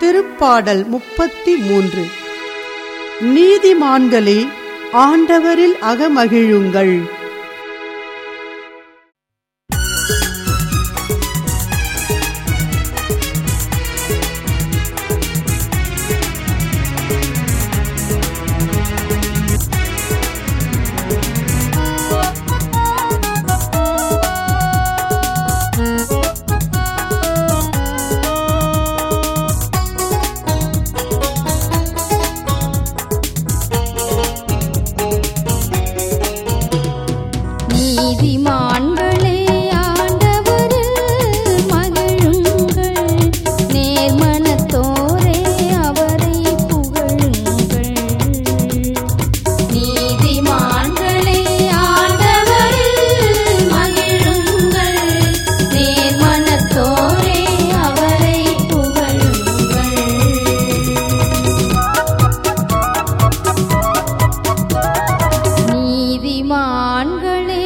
திருப்பாடல் முப்பத்தி மூன்று நீதிமான்களே ஆண்டவரில் அகமகிழுங்கள் நீதிமான்களே ஆண்டவரில் மகிழுங்கள் நேர்மனத்தோரே அவரை புகழுங்கள் நீதிமான்களே ஆண்டவரில் மகிழுங்கள் நேர்மனத்தோரே அவரை புகழுங்கள் நீதிமான்களே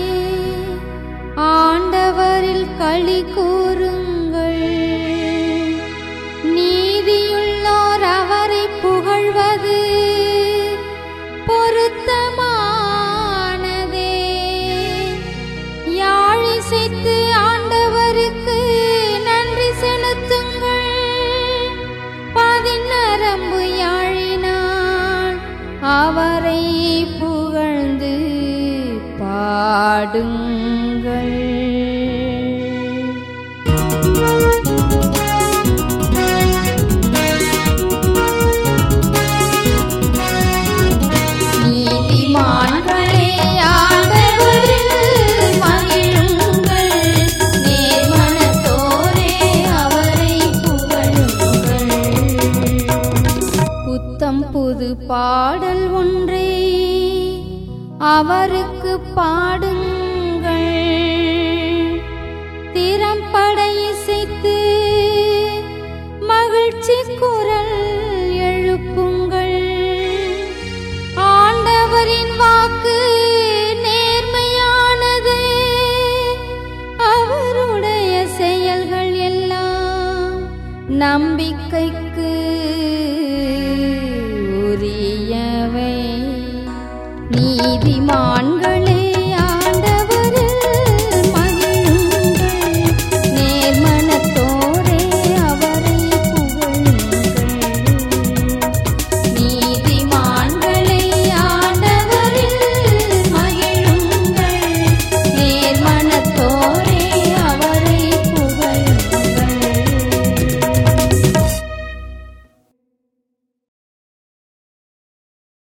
ஆண்டவரில் களி கூறுங்கள் நீதியுள்ளோர் அவரை புகழ்வது பொருத்தமானதே யாழிசைத்து ஆண்டவருக்கு நன்றி செலுத்துங்கள் பதிநரம்பு யாழினான் அவரை புகழ்ந்து பாடுங்கள் நீதிமான்களே ஆண்டவரில் மகிழுங்கள் நேர்மனத்தோரே அவரை புகழுங்கள் புத்தம் புது பாடல் ஒன்றே அவருக்கு பாடுங்கள் திறம்பட இசைத்து மகிழ்ச்சி குரல் எழுப்புங்கள் ஆண்டவரின் வாக்கு நேர்மையானது அவருடைய செயல்கள் எல்லாம் நம்பிக்கைக்கு